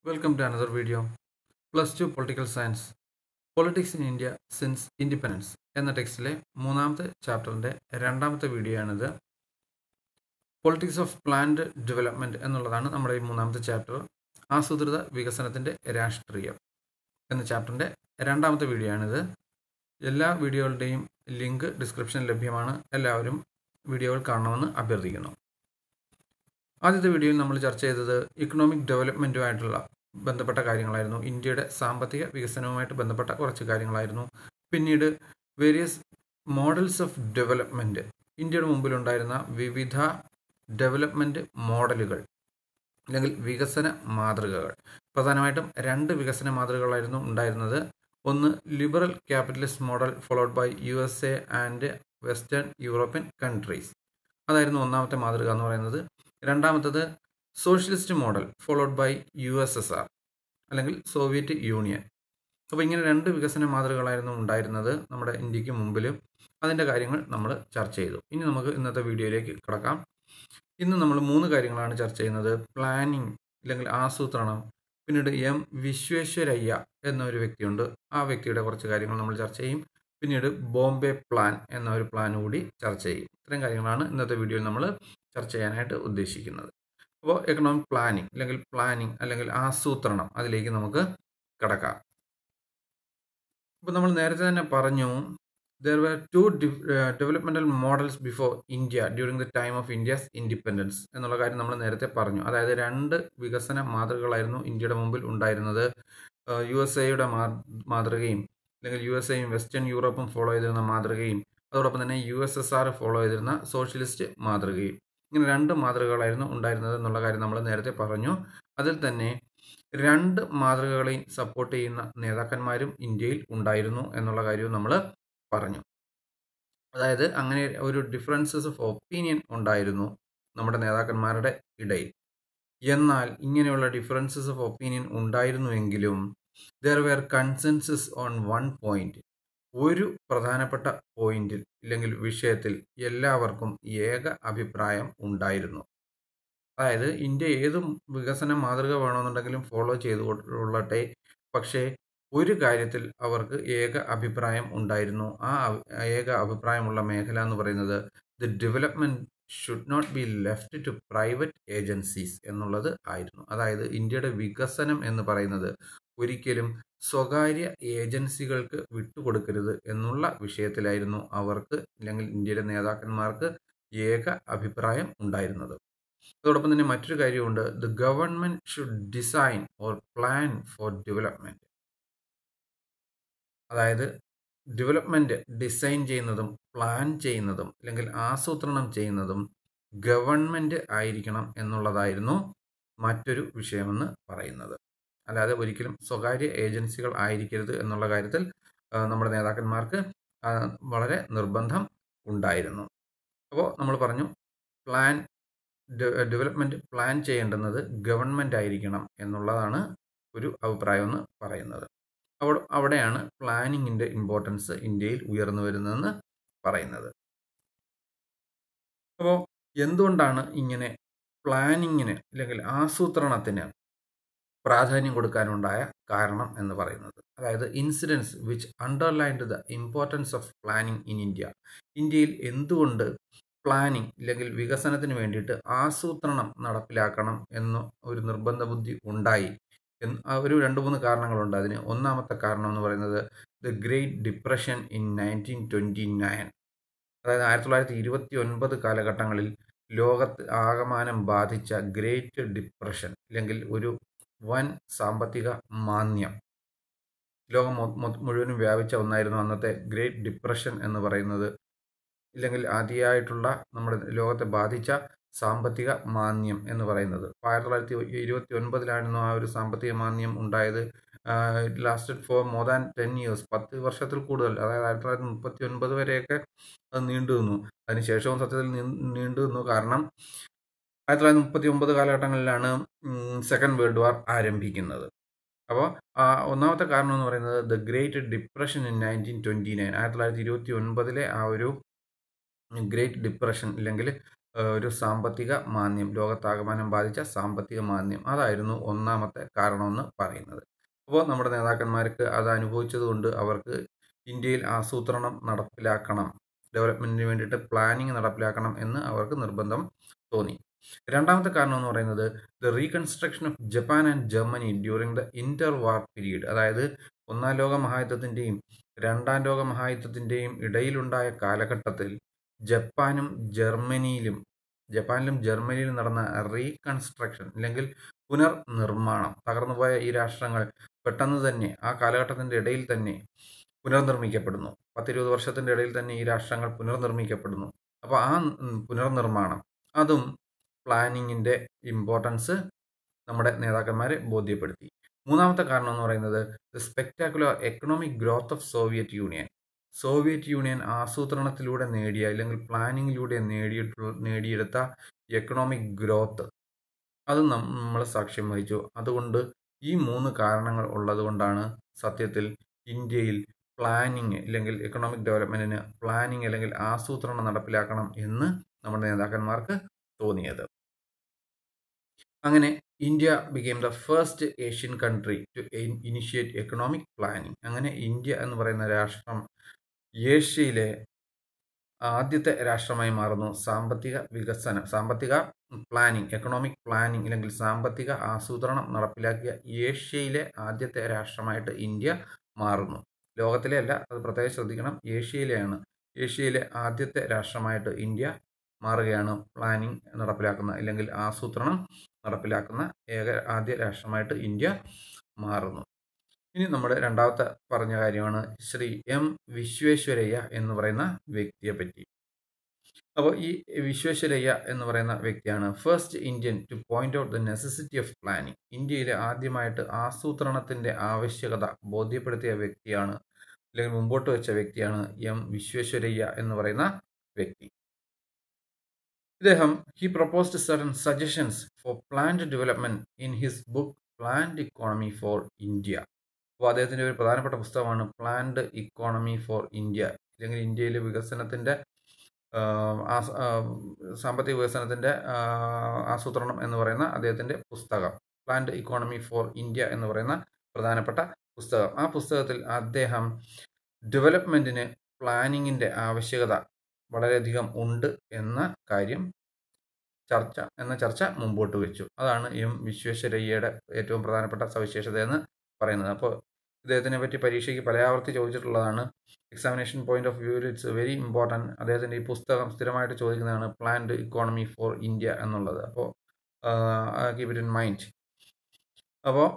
Welcome to another video. Plus 2 Political Science. Politics in India since Independence എന്ന ടെക്സ്റ്റിലെ മൂന്നാമത്തെ ചാപ്റ്ററിൻ്റെ രണ്ടാമത്തെ വീഡിയോ ആണിത് പൊളിറ്റിക്സ് ഓഫ് പ്ലാൻഡ് ഡെവലപ്മെൻറ്റ് എന്നുള്ളതാണ് നമ്മുടെ ഈ മൂന്നാമത്തെ ചാപ്റ്റർ ആസൂത്രിത വികസനത്തിൻ്റെ രാഷ്ട്രീയം എന്ന ചാപ്റ്ററിൻ്റെ രണ്ടാമത്തെ വീഡിയോ ആണിത് എല്ലാ വീഡിയോകളുടെയും ലിങ്ക് ഡിസ്ക്രിപ്ഷനിൽ ലഭ്യമാണ് എല്ലാവരും വീഡിയോകൾ കാണണമെന്ന് അഭ്യർത്ഥിക്കുന്നു ആദ്യത്തെ വീഡിയോയിൽ നമ്മൾ ചർച്ച ചെയ്തത് ഇക്കണോമിക് ഡെവലപ്മെൻറ്റുമായിട്ടുള്ള ബന്ധപ്പെട്ട കാര്യങ്ങളായിരുന്നു ഇന്ത്യയുടെ സാമ്പത്തിക വികസനവുമായിട്ട് ബന്ധപ്പെട്ട കുറച്ച് കാര്യങ്ങളായിരുന്നു പിന്നീട് വേരിയസ് മോഡൽസ് ഓഫ് ഡെവലപ്മെൻറ്റ് ഇന്ത്യയുടെ മുമ്പിലുണ്ടായിരുന്ന വിവിധ ഡെവലപ്മെൻറ്റ് മോഡലുകൾ അല്ലെങ്കിൽ വികസന മാതൃകകൾ പ്രധാനമായിട്ടും രണ്ട് വികസന മാതൃകകളായിരുന്നു ഉണ്ടായിരുന്നത് ഒന്ന് liberal capitalist model followed by U S A and western European countries അതായിരുന്നു ഒന്നാമത്തെ മാതൃക എന്ന് പറയുന്നത് രണ്ടാമത്തത് socialist model followed by U S S R അല്ലെങ്കിൽ സോവിയറ്റ് യൂണിയൻ അപ്പോൾ ഇങ്ങനെ രണ്ട് വികസന മാതൃകകളായിരുന്നു ഉണ്ടായിരുന്നത് നമ്മുടെ ഇന്ത്യക്ക് മുമ്പിൽ അതിൻ്റെ കാര്യങ്ങൾ നമ്മൾ ചർച്ച ചെയ്തു ഇനി നമുക്ക് ഇന്നത്തെ വീഡിയോയിലേക്ക് കിടക്കാം ഇന്ന് നമ്മൾ മൂന്ന് കാര്യങ്ങളാണ് ചർച്ച ചെയ്യുന്നത് പ്ലാനിങ് അല്ലെങ്കിൽ ആസൂത്രണം പിന്നീട് എം വിശ്വേശ്വരയ്യ എന്നൊരു വ്യക്തിയുണ്ട് ആ വ്യക്തിയുടെ കുറച്ച് കാര്യങ്ങൾ നമ്മൾ ചർച്ച ചെയ്യും പിന്നീട് ബോംബെ പ്ലാൻ എന്ന ഒരു പ്ലാൻ കൂടി ചർച്ച ചെയ്യും ഇത്രയും കാര്യങ്ങളാണ് ഇന്നത്തെ വീഡിയോയിൽ നമ്മൾ ചർച്ച ചെയ്യാനായിട്ട് ഉദ്ദേശിക്കുന്നത് അപ്പോൾ എക്കണോമിക് പ്ലാനിങ് അല്ലെങ്കിൽ പ്ലാനിങ് അല്ലെങ്കിൽ ആസൂത്രണം അതിലേക്ക് നമുക്ക് കിടക്കാം ഇപ്പോൾ നമ്മൾ നേരത്തെ തന്നെ പറഞ്ഞു there were two developmental models before India during the time of India's independence എന്നുള്ള കാര്യം നമ്മൾ നേരത്തെ പറഞ്ഞു അതായത് രണ്ട് വികസന മാതൃകകളായിരുന്നു ഇന്ത്യയുടെ മുമ്പിൽ ഉണ്ടായിരുന്നത് യു എസ് എയുടെ മാതൃകയും അല്ലെങ്കിൽ യു എസ് എയും വെസ്റ്റേൺ യൂറോപ്പും ഫോളോ ചെയ്തിരുന്ന മാതൃകയും അതോടൊപ്പം തന്നെ U S S R follow ചെയ്തിരുന്ന സോഷ്യലിസ്റ്റ് മാതൃകയും ഇങ്ങനെ രണ്ട് മാതൃകകളായിരുന്നു ഉണ്ടായിരുന്നത് എന്നുള്ള കാര്യം നമ്മൾ നേരത്തെ പറഞ്ഞു അതിൽ തന്നെ രണ്ട് മാതൃകകളെയും സപ്പോർട്ട് ചെയ്യുന്ന നേതാക്കന്മാരും ഇന്ത്യയിൽ ഉണ്ടായിരുന്നു എന്നുള്ള കാര്യവും നമ്മൾ പറഞ്ഞു അതായത് അങ്ങനെ ഒരു ഡിഫറൻസസ് ഓഫ് ഒപ്പീനിയൻ ഉണ്ടായിരുന്നു നമ്മുടെ നേതാക്കന്മാരുടെ ഇടയിൽ എന്നാൽ ഇങ്ങനെയുള്ള ഡിഫറൻസസ് ഓഫ് ഒപ്പീനിയൻ ഉണ്ടായിരുന്നുവെങ്കിലും there were consensus on one point ഒരു പ്രധാനപ്പെട്ട പോയിന്റിൽ അല്ലെങ്കിൽ വിഷയത്തിൽ എല്ലാവർക്കും ഏക അഭിപ്രായം ഉണ്ടായിരുന്നു അതായത് ഇന്ത്യ ഏത് വികസന മാതൃക വേണമെന്നുണ്ടെങ്കിലും ഫോളോ ചെയ്തുകൊള്ളട്ടെ പക്ഷേ ഒരു കാര്യത്തിൽ അവർക്ക് ഏക അഭിപ്രായം ഉണ്ടായിരുന്നു ആ ഏക അഭിപ്രായമുള്ള മേഖല എന്ന് പറയുന്നത് the development should not be left to private agencies എന്നുള്ളത് ആയിരുന്നു അതായത് ഇന്ത്യയുടെ വികസനം എന്ന് പറയുന്നത് ഒരിക്കലും സ്വകാര്യ ഏജൻസികൾക്ക് വിട്ടുകൊടുക്കരുത് എന്നുള്ള വിഷയത്തിലായിരുന്നു അവർക്ക് അല്ലെങ്കിൽ ഇന്ത്യയുടെ നേതാക്കന്മാർക്ക് ഏക അഭിപ്രായം ഉണ്ടായിരുന്നത് അതോടൊപ്പം തന്നെ മറ്റൊരു കാര്യമുണ്ട് the government should design or plan for development അതായത് ഡെവലപ്മെന്റ് ഡിസൈൻ ചെയ്യുന്നതും പ്ലാൻ ചെയ്യുന്നതും അല്ലെങ്കിൽ ആസൂത്രണം ചെയ്യുന്നതും ഗവൺമെന്റ് ആയിരിക്കണം എന്നുള്ളതായിരുന്നു മറ്റൊരു വിഷയമെന്ന് പറയുന്നത് അല്ലാതെ ഒരിക്കലും സ്വകാര്യ ഏജൻസികൾ ആയിരിക്കരുത് എന്നുള്ള കാര്യത്തിൽ നമ്മുടെ നേതാക്കന്മാർക്ക് വളരെ നിർബന്ധം ഉണ്ടായിരുന്നു അപ്പോൾ നമ്മൾ പറഞ്ഞു പ്ലാൻ ഡെവലപ്മെൻറ്റ് പ്ലാൻ ചെയ്യേണ്ടുന്നത് ഗവൺമെൻറ് ആയിരിക്കണം എന്നുള്ളതാണ് ഒരു അഭിപ്രായം എന്ന് പറയുന്നത് അവിടെ അവിടെയാണ് പ്ലാനിങ്ങിൻ്റെ ഇമ്പോർട്ടൻസ് ഇന്ത്യയിൽ ഉയർന്നു വരുന്നതെന്ന് പറയുന്നത് അപ്പോൾ എന്തുകൊണ്ടാണ് ഇങ്ങനെ പ്ലാനിങ്ങിന് അല്ലെങ്കിൽ ആസൂത്രണത്തിന് പ്രാധാന്യം കൊടുക്കാനുണ്ടായ കാരണം എന്ന് പറയുന്നത് അതായത് incidence which underlined the importance of planning in India ഇന്ത്യയിൽ എന്തുകൊണ്ട് പ്ലാനിങ് അല്ലെങ്കിൽ വികസനത്തിന് വേണ്ടിയിട്ട് ആസൂത്രണം നടപ്പിലാക്കണം എന്ന് ഒരു നിർബന്ധ ബുദ്ധി ഉണ്ടായി ഒരു രണ്ട് മൂന്ന് കാരണങ്ങളുണ്ട് അതിന് ഒന്നാമത്തെ കാരണം എന്ന് പറയുന്നത് the Great Depression in nineteen twenty nine അതായത് ആയിരത്തി തൊള്ളായിരത്തി ഇരുപത്തി ഒൻപത് കാലഘട്ടങ്ങളിൽ ലോകത്ത് ആകമാനം ബാധിച്ച ഗ്രേറ്റ് ഡിപ്രഷൻ അല്ലെങ്കിൽ ഒരു വൻ സാമ്പത്തിക മാന്ദ്യം ലോകം മുഴുവനും വ്യാപിച്ച ഒന്നായിരുന്നു അന്നത്തെ ഗ്രേറ്റ് ഡിപ്രഷൻ എന്ന് പറയുന്നത് ഇല്ലെങ്കിൽ ആദ്യമായിട്ടുള്ള നമ്മുടെ ലോകത്തെ ബാധിച്ച സാമ്പത്തിക മാന്ദ്യം എന്ന് പറയുന്നത് ആയിരത്തി തൊള്ളായിരത്തി ഇരുപത്തി ഒൻപതിലായിരുന്നു ആ ഒരു സാമ്പത്തിക മാന്ദ്യം ഉണ്ടായത് it lasted for more than ten years പത്ത് വർഷത്തിൽ കൂടുതൽ അതായത് ആയിരത്തി തൊള്ളായിരത്തി മുപ്പത്തി ഒൻപത് വരെയൊക്കെ അത് നീണ്ടു നിന്നു അതിനുശേഷവും സത്യത്തിൽ നീണ്ടു നിന്നു കാരണം ആയിരത്തി തൊള്ളായിരത്തി മുപ്പത്തി ഒമ്പത് കാലഘട്ടങ്ങളിലാണ് സെക്കൻഡ് വേൾഡ് വാർ ആരംഭിക്കുന്നത് അപ്പോൾ ഒന്നാമത്തെ കാരണം എന്ന് പറയുന്നത് the Great Depression in nineteen twenty nine ആയിരത്തി തൊള്ളായിരത്തി ഇരുപത്തി ഒൻപതിലെ ആ ഒരു ഗ്രേറ്റ് ഡിപ്രഷൻ ഇല്ലെങ്കിൽ ഏഹ്, ഒരു സാമ്പത്തിക മാന്ദ്യം ലോകത്താകമാനം ബാധിച്ച സാമ്പത്തിക മാന്ദ്യം അതായിരുന്നു ഒന്നാമത്തെ കാരണമെന്ന് പറയുന്നത് അപ്പോൾ നമ്മുടെ നേതാക്കന്മാർക്ക് അത് അനുഭവിച്ചതുകൊണ്ട് അവർക്ക് ഇന്ത്യയിൽ ആസൂത്രണം നടപ്പിലാക്കണം ഡെവലപ്മെന്റിന് വേണ്ടിയിട്ട് പ്ലാനിങ് നടപ്പിലാക്കണം എന്ന് അവർക്ക് നിർബന്ധം തോന്നി രണ്ടാമത്തെ കാരണം എന്ന് പറയുന്നത് the reconstruction of Japan and Germany during the inter war period അതായത് ഒന്നാം ലോക മഹായുദ്ധത്തിന്റെയും രണ്ടാം ലോക മഹായുദ്ധത്തിന്റെയും ഇടയിലുണ്ടായ കാലഘട്ടത്തിൽ ജപ്പാനും ജർമ്മനിയിലും ജപ്പാനിലും ജർമ്മനിയിലും നടന്ന റീകൺസ്ട്രക്ഷൻ അല്ലെങ്കിൽ പുനർനിർമ്മാണം തകർന്നുപോയ ഈ രാഷ്ട്രങ്ങൾ പെട്ടെന്ന് തന്നെ ആ കാലഘട്ടത്തിന്റെ ഇടയിൽ തന്നെ പുനർനിർമ്മിക്കപ്പെടുന്നു പത്തിരുപത് വർഷത്തിന്റെ ഇടയിൽ തന്നെ ഈ രാഷ്ട്രങ്ങൾ പുനർനിർമ്മിക്കപ്പെടുന്നു അപ്പോൾ ആ ഉം, പുനർനിർമ്മാണം അതും പ്ലാനിങ്ങിന്റെ ഇമ്പോർട്ടൻസ് നമ്മുടെ നേതാക്കന്മാരെ ബോധ്യപ്പെടുത്തി മൂന്നാമത്തെ കാരണം എന്ന് പറയുന്നത് the spectacular economic growth of Soviet Union Soviet Union ആസൂത്രണത്തിലൂടെ നേടിയ അല്ലെങ്കിൽ പ്ലാനിങ്ങിലൂടെ നേടിയിട്ടുള്ള നേടിയെടുത്ത എക്കണോമിക് ഗ്രോത്ത് അത് നമ്മൾ സാക്ഷ്യം വഹിച്ചു അതുകൊണ്ട് ഈ മൂന്ന് കാരണങ്ങൾ ഉള്ളതുകൊണ്ടാണ് സത്യത്തിൽ ഇന്ത്യയിൽ പ്ലാനിങ് അല്ലെങ്കിൽ എക്കണോമിക് ഡെവലപ്മെന്റിന് പ്ലാനിങ് അല്ലെങ്കിൽ ആസൂത്രണം നടപ്പിലാക്കണം എന്ന് നമ്മുടെ നേതാക്കന്മാർക്ക് തോന്നിയത് അങ്ങനെ India became the first Asian country to initiate economic planning അങ്ങനെ ഇന്ത്യ എന്ന് പറയുന്ന രാഷ്ട്രം ഏഷ്യയിലെ ആദ്യത്തെ രാഷ്ട്രമായി മാറുന്നു സാമ്പത്തിക വികസനം സാമ്പത്തിക പ്ലാനിങ് എക്കണോമിക് പ്ലാനിങ് അല്ലെങ്കിൽ സാമ്പത്തിക ആസൂത്രണം നടപ്പിലാക്കിയ ഏഷ്യയിലെ ആദ്യത്തെ രാഷ്ട്രമായിട്ട് ഇന്ത്യ മാറുന്നു ലോകത്തിലെ അല്ല അത് പ്രത്യേകം ശ്രദ്ധിക്കണം ഏഷ്യയിലെയാണ് ഏഷ്യയിലെ ആദ്യത്തെ രാഷ്ട്രമായിട്ട് ഇന്ത്യ മാറുകയാണ് പ്ലാനിങ് നടപ്പിലാക്കുന്ന അല്ലെങ്കിൽ ആസൂത്രണം നടപ്പിലാക്കുന്ന ഏക ആദ്യ രാഷ്ട്രമായിട്ട് ഇന്ത്യ മാറുന്നു ഇനി നമ്മുടെ രണ്ടാമത്തെ പറഞ്ഞ കാര്യമാണ് ശ്രീ എം വിശ്വേശ്വരയ്യ എന്ന് പറയുന്ന വ്യക്തിയെ പറ്റി അപ്പോൾ ഈ വിശ്വേശ്വരയ്യ എന്ന് പറയുന്ന വ്യക്തിയാണ് first Indian to point out the necessity of planning ഇന്ത്യയിലെ ആദ്യമായിട്ട് ആസൂത്രണത്തിന്റെ ആവശ്യകത ബോധ്യപ്പെടുത്തിയ വ്യക്തിയാണ് അല്ലെങ്കിൽ മുമ്പോട്ട് വെച്ച വ്യക്തിയാണ് എം വിശ്വേശ്വരയ്യ എന്ന് പറയുന്ന വ്യക്തി ഇദ്ദേഹം he proposed certain suggestions for planned development in his book planned economy for India അപ്പോൾ അദ്ദേഹത്തിൻ്റെ ഒരു പ്രധാനപ്പെട്ട പുസ്തകമാണ് പ്ലാന്റ് ഇക്കോണമി ഫോർ ഇന്ത്യ അല്ലെങ്കിൽ ഇന്ത്യയിലെ വികസനത്തിൻ്റെ സാമ്പത്തിക വികസനത്തിൻ്റെ ആസൂത്രണം എന്ന് പറയുന്ന അദ്ദേഹത്തിൻ്റെ പുസ്തകം പ്ലാന്റ് ഇക്കോണമി ഫോർ ഇന്ത്യ എന്ന് പറയുന്ന പ്രധാനപ്പെട്ട പുസ്തകം ആ പുസ്തകത്തിൽ അദ്ദേഹം ഡെവലപ്മെൻറ്റിന് പ്ലാനിങ്ങിൻ്റെ ആവശ്യകത വളരെയധികം ഉണ്ട് എന്ന കാര്യം ചർച്ച എന്ന ചർച്ച മുമ്പോട്ട് വെച്ചു അതാണ് എം വിശ്വേശ്വരയ്യയുടെ ഏറ്റവും പ്രധാനപ്പെട്ട സവിശേഷത എന്ന് പറയുന്നത് അപ്പോൾ ഇദ്ദേഹത്തിനെ പറ്റി പരീക്ഷയ്ക്ക് പലയാവർത്തി ചോദിച്ചിട്ടുള്ളതാണ് എക്സാമിനേഷൻ പോയിന്റ് ഓഫ് വ്യൂവിൽ ഇറ്റ്സ് വെരി ഇമ്പോർട്ടൻറ്റ് അദ്ദേഹത്തിൻ്റെ ഈ പുസ്തകം സ്ഥിരമായിട്ട് ചോദിക്കുന്നതാണ് പ്ലാൻഡ് ഇക്കോണമി ഫോർ ഇന്ത്യ എന്നുള്ളത് അപ്പോൾ കീപ് ഇറ്റ് ഇൻ മൈൻഡ് അപ്പോൾ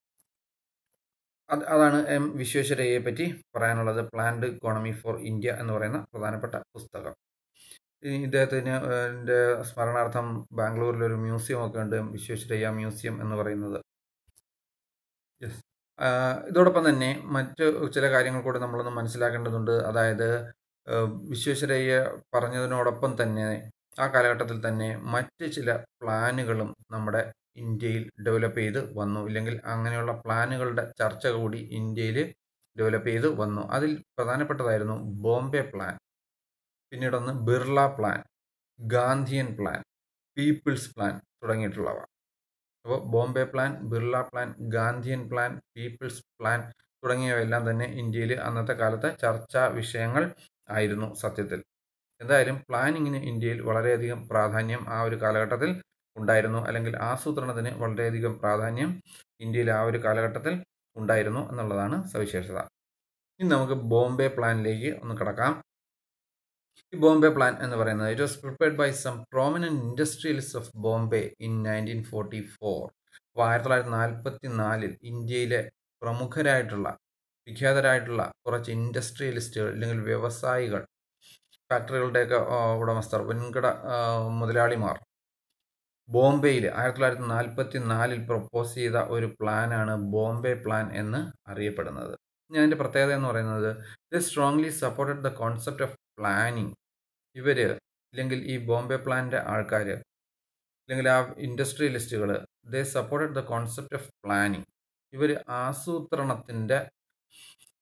അത് അതാണ് എം വിശ്വേശ്വരയ്യയെ പറ്റി പറയാനുള്ളത് പ്ലാൻഡ് ഇക്കോണമി ഫോർ ഇന്ത്യ എന്ന് പറയുന്ന പ്രധാനപ്പെട്ട പുസ്തകം ഇദ്ദേഹത്തിന് എൻ്റെ സ്മരണാർത്ഥം ബാംഗ്ലൂരിൽ ഒരു മ്യൂസിയം ഒക്കെ ഉണ്ട് വിശ്വേശ്വരയ്യ മ്യൂസിയം എന്ന് പറയുന്നത് യെസ് ഇതോടൊപ്പം തന്നെ മറ്റ് ചില കാര്യങ്ങൾ കൂടെ നമ്മളൊന്ന് മനസ്സിലാക്കേണ്ടതുണ്ട് അതായത് വിശ്വേശ്വരയ്യ പറഞ്ഞതിനോടൊപ്പം തന്നെ ആ കാലഘട്ടത്തിൽ തന്നെ മറ്റ് ചില പ്ലാനുകളും നമ്മുടെ ഇന്ത്യയിൽ ഡെവലപ്പ് ചെയ്ത് വന്നു ഇല്ലെങ്കിൽ അങ്ങനെയുള്ള പ്ലാനുകളുടെ ചർച്ച കൂടി ഇന്ത്യയിൽ ഡെവലപ്പ് ചെയ്ത് വന്നു അതിൽ പ്രധാനപ്പെട്ടതായിരുന്നു ബോംബെ പ്ലാൻ പിന്നീടൊന്ന് Birla plan Gandhian plan people's plan തുടങ്ങിയിട്ടുള്ളവ അപ്പോൾ Bombay plan Birla plan Gandhian plan people's plan തുടങ്ങിയവയെല്ലാം തന്നെ ഇന്ത്യയിൽ അന്നത്തെ കാലത്തെ ചർച്ചാ വിഷയങ്ങൾ ആയിരുന്നു സത്യത്തിൽ എന്തായാലും പ്ലാനിങ്ങിന് ഇന്ത്യയിൽ വളരെയധികം പ്രാധാന്യം ആ ഒരു കാലഘട്ടത്തിൽ ഉണ്ടായിരുന്നു അല്ലെങ്കിൽ ആസൂത്രണത്തിന് വളരെയധികം പ്രാധാന്യം ഇന്ത്യയിൽ ആ ഒരു കാലഘട്ടത്തിൽ ഉണ്ടായിരുന്നു എന്നുള്ളതാണ് സവിശേഷത ഇനി നമുക്ക് ബോംബെ പ്ലാനിലേക്ക് ഒന്ന് കിടക്കാം ഈ ബോംബെ പ്ലാൻ എന്ന് പറയുന്നത് it was prepared by some prominent industrialist of Bombay in nineteen forty four അപ്പോൾ ആയിരത്തി തൊള്ളായിരത്തി നാൽപ്പത്തി നാലിൽ ഇന്ത്യയിലെ പ്രമുഖരായിട്ടുള്ള വിഖ്യാതരായിട്ടുള്ള കുറച്ച് ഇൻഡസ്ട്രിയലിസ്റ്റുകൾ അല്ലെങ്കിൽ വ്യവസായികൾ ഫാക്ടറികളുടെയൊക്കെ ഉടമസ്ഥർ വൻകിട മുതലാളിമാർ ബോംബെയിൽ ആയിരത്തി തൊള്ളായിരത്തി നാൽപ്പത്തി നാലിൽ പ്രപ്പോസ് ചെയ്ത ഒരു പ്ലാനാണ് ബോംബെ പ്ലാൻ എന്ന് അറിയപ്പെടുന്നത് ഞാൻ അതിൻ്റെ പ്രത്യേകത എന്ന് പറയുന്നത് ഇത് strongly supported the concept of planning ഇവർ ഇല്ലെങ്കിൽ ഈ ബോംബെ പ്ലാനിൻ്റെ ആൾക്കാർ അല്ലെങ്കിൽ ആ ഇൻഡസ്ട്രിയലിസ്റ്റുകൾ they supported the concept of planning ഇവർ ആസൂത്രണത്തിൻ്റെ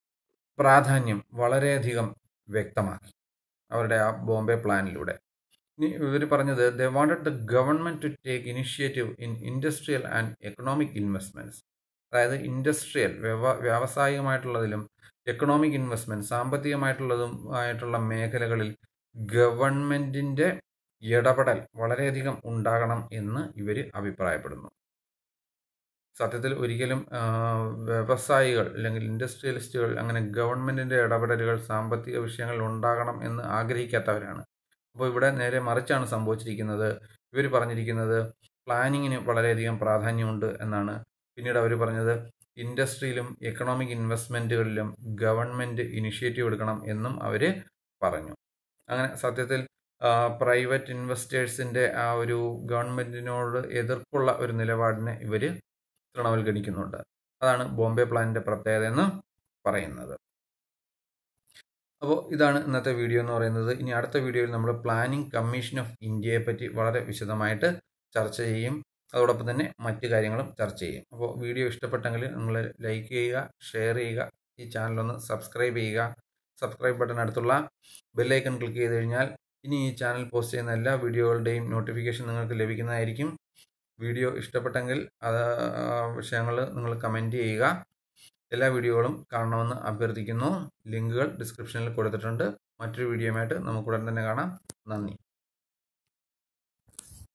പ്രാധാന്യം വളരെയധികം വ്യക്തമാക്കി അവരുടെ ആ ബോംബെ പ്ലാനിലൂടെ ഇനി ഇവർ പറഞ്ഞത് they wanted the government to take initiative in industrial and economic investments അതായത് ഇൻഡസ്ട്രിയൽ വ്യവ വ്യാവസായികമായിട്ടുള്ളതിലും എക്കണോമിക് ഇൻവെസ്റ്റ്മെൻറ്റ് സാമ്പത്തികമായിട്ടുള്ളതും ആയിട്ടുള്ള മേഖലകളിൽ ഗവൺമെൻറ്റിൻ്റെ ഇടപെടൽ വളരെയധികം ഉണ്ടാകണം എന്ന് ഇവർ അഭിപ്രായപ്പെടുന്നു സത്യത്തിൽ ഒരിക്കലും വ്യവസായികൾ അല്ലെങ്കിൽ ഇൻഡസ്ട്രിയലിസ്റ്റുകൾ അങ്ങനെ ഗവൺമെൻറ്റിൻ്റെ ഇടപെടലുകൾ സാമ്പത്തിക വിഷയങ്ങളിൽ ഉണ്ടാകണം എന്ന് ആഗ്രഹിക്കാത്തവരാണ് അപ്പോൾ ഇവിടെ നേരെ മറിച്ചാണ് സംഭവിച്ചിരിക്കുന്നത് ഇവർ പറഞ്ഞിരിക്കുന്നത് പ്ലാനിങ്ങിന് വളരെയധികം പ്രാധാന്യമുണ്ട് എന്നാണ് പിന്നീട് അവർ പറഞ്ഞത് ഇൻഡസ്ട്രിയിലും എക്കണോമിക് ഇൻവെസ്റ്റ്മെൻറ്റുകളിലും ഗവൺമെൻറ് ഇനിഷ്യേറ്റീവ് എടുക്കണം എന്നും അവർ പറഞ്ഞു അങ്ങനെ സത്യത്തിൽ പ്രൈവറ്റ് ഇൻവെസ്റ്റേഴ്സിൻ്റെ ആ ഒരു ഗവൺമെൻറ്റിനോട് എതിർപ്പുള്ള ഒരു നിലപാടിനെ ഇവർ തൃണവൽഗണിക്കുന്നുണ്ട് അതാണ് ബോംബെ പ്ലാനിൻ്റെ പ്രത്യേകത എന്ന് പറയുന്നത് അപ്പോൾ ഇതാണ് ഇന്നത്തെ വീഡിയോ എന്ന് പറയുന്നത് ഇനി അടുത്ത വീഡിയോയിൽ നമ്മൾ പ്ലാനിംഗ് കമ്മീഷൻ ഓഫ് ഇന്ത്യയെ പറ്റി വളരെ വിശദമായിട്ട് ചർച്ച ചെയ്യും അതോടൊപ്പം തന്നെ മറ്റു കാര്യങ്ങളും ചർച്ച ചെയ്യും അപ്പോൾ വീഡിയോ ഇഷ്ടപ്പെട്ടെങ്കിൽ നിങ്ങൾ ലൈക്ക് ചെയ്യുക ഷെയർ ചെയ്യുക ഈ ചാനലൊന്ന് സബ്സ്ക്രൈബ് ചെയ്യുക സബ്സ്ക്രൈബ് ബട്ടൺ അടുത്തുള്ള ബെല്ലൈക്കൺ ക്ലിക്ക് ചെയ്ത് കഴിഞ്ഞാൽ ഇനി ഈ ചാനൽ പോസ്റ്റ് ചെയ്യുന്ന എല്ലാ വീഡിയോകളുടെയും നോട്ടിഫിക്കേഷൻ നിങ്ങൾക്ക് ലഭിക്കുന്നതായിരിക്കും വീഡിയോ ഇഷ്ടപ്പെട്ടെങ്കിൽ അത് വിഷയങ്ങൾ നിങ്ങൾ കമൻറ്റ് ചെയ്യുക എല്ലാ വീഡിയോകളും കാണണമെന്ന് അഭ്യർത്ഥിക്കുന്നു ലിങ്കുകൾ ഡിസ്ക്രിപ്ഷനിൽ കൊടുത്തിട്ടുണ്ട് മറ്റൊരു വീഡിയോയുമായിട്ട് നമുക്ക് ഉടൻ തന്നെ കാണാം നന്ദി